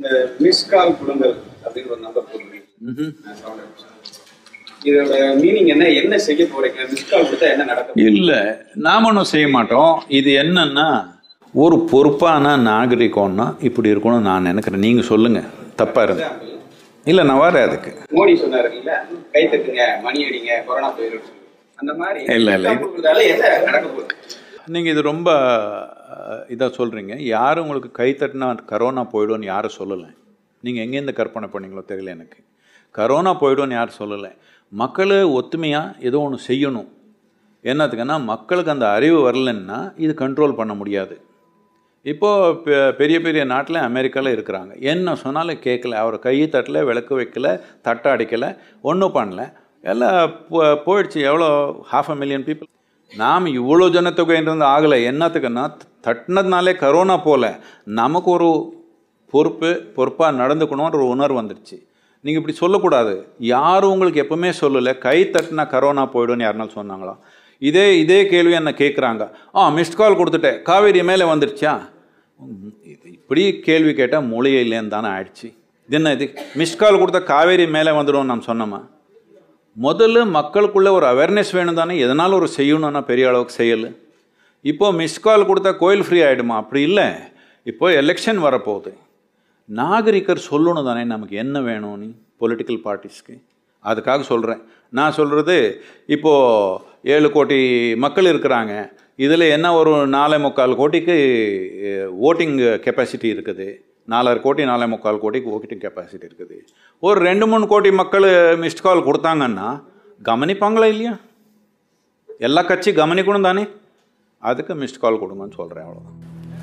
இந்த miss call கொடுங்கள் அப்படின்னு ஒரு நம்பர் போடுறீங்க நான் sound out. இதோட மீனிங் என்ன என்ன செய்ய போறீங்க மிஸ் கால் கொடுத்தா என்ன நடக்கும் இல்லை நாம் ஒன்றும் செய்ய மாட்டோம் இது என்னன்னா ஒரு பொறுப்பான நாகரிகம்னா இப்படி இருக்கணும்னு நான் நினைக்கிறேன் நீங்கள் சொல்லுங்கள் தப்பாக இருந்து இல்லை நான் வரேன் அதுக்கு மோடி சொன்னாரு இல்ல கை தட்டுங்க மணி அடிங்க கொரோனா போயிடும் அந்த மாதிரி இல்ல, இல்ல, miss call கொடுக்கறதால என்ன நடக்க போகுது நீங்கள் இது ரொம்ப இதாக சொல்கிறீங்க யாரும் உங்களுக்கு கை தட்டினா கரோனா போயிடும்னு யாரும் சொல்லலை நீங்கள் எங்கேருந்து கற்பனை பண்ணீங்களோ தெரியல எனக்கு கரோனா போயிடும்னு யாரும் சொல்லலை மக்கள் ஒத்துமையாக ஏதோ ஒன்று செய்யணும் என்னத்துக்குன்னா மக்களுக்கு அந்த அறிவு வரலன்னா இது கண்ட்ரோல் பண்ண முடியாது இப்போது பெ- பெரிய பெரிய நாட்டில் அமெரிக்காவில் இருக்கிறாங்க என்ன சொன்னாலும் கேட்கல அவர் கையை தட்டல விளக்கு வைக்கல தட்டை அடிக்கலை ஒன்றும் பண்ணல எல்லாம் போ- போயிடுச்சு எவ்வளோ ஹாஃப் அ மில்லியன் பீப்புள் நாம் இவ்வளோ ஜனத்தொகைன்றது ஆகலை என்னத்துக்குன்னா தட்டினதுனாலே கரோனா போல நமக்கு ஒரு பொறுப்பு பொறுப்பாக நடந்துக்கணுன்ற ஒரு உணர்வு வந்துடுச்சு நீங்கள் இப்படி சொல்லக்கூடாது யாரும் உங்களுக்கு எப்பவுமே சொல்லலை கை தட்டினா கரோனா போயிடும்னு யாருனாலும் சொன்னாங்களா இதே இதே கேள்வி என்ன கேட்குறாங்க ஆ மிஸ்ட் கால் கொடுத்துட்டேன் காவேரி மேலே வந்துடுச்சா ம், இது இப்படி கேள்வி கேட்டால் மூளையே இல்லைன்னு தானே ஆயிடுச்சு இது என்ன இது மிஸ்ட் கால் கொடுத்தா காவேரி மேலே வந்துடும் நாம் சொன்னோமா முதல்ல மக்களுக்குள்ள ஒரு அவேர்னஸ் வேணும் தானே எதனால ஒரு செய்யணும்னா பெரிய அளவுக்கு செய்யலை இப்போ மிஸ் கால் கொடுத்தா கோயில் ஃப்ரீ ஆகிடுமா அப்படி இல்லை இப்போ எலெக்ஷன் வரப்போகுது நாகரிகர் சொல்லணும் தானே நமக்கு என்ன வேணும்னு பொலிட்டிக்கல் பார்ட்டிஸ்க்கு அதுக்காக சொல்கிறேன் நான் சொல்கிறது இப்போது ஏழு கோடி மக்கள் இருக்கிறாங்க இதில் என்ன ஒரு நாலே முக்கால் கோடிக்கு ஓட்டிங் கெப்பாசிட்டி இருக்குது நாலரை கோடி நாலே முக்கால் கோடிக்கு ஓட்டிங் கெப்பாசிட்டி இருக்குது ஒரு ரெண்டு மூணு கோடி மக்கள் மிஸ்ட் கால் கொடுத்தாங்கன்னா கவனிப்பாங்களா இல்லையா எல்லா கட்சி கவனிக்கணும் தானே அதுக்கு மிஸ்ட் கால் கொடுங்கன்னு சொல்கிறேன் அவ்வளோதான்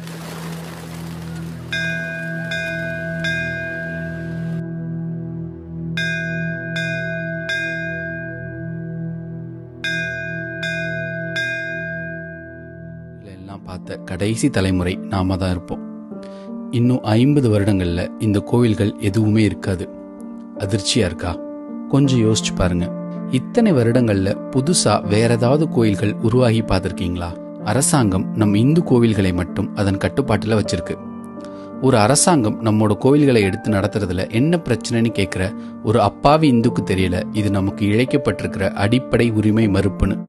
இதுல எல்லாம் பார்த்த கடைசி தலைமுறை நாம தான் இருப்போம் இன்னும் ஐம்பது வருடங்கள்ல இந்த கோவில்கள் எதுவுமே இருக்காது அதிர்ச்சியா இருக்கா கொஞ்சம் யோசிச்சு பாருங்க இத்தனை வருடங்கள்ல புதுசா வேற ஏதாவது கோயில்கள் உருவாகி பார்த்திருக்கீங்களா அரசாங்கம் நம் இந்து கோவில்களை மட்டும் அதன் கட்டுப்பாட்டுல வச்சிருக்கு ஒரு அரசாங்கம் நம்மோட கோவில்களை எடுத்து நடத்துறதுல என்ன பிரச்சனைன்னு கேட்குற ஒரு அப்பாவி இந்துக்கு தெரியல இது நமக்கு இழைக்கப்பட்டிருக்கிற அடிப்படை உரிமை மறுப்புன்னு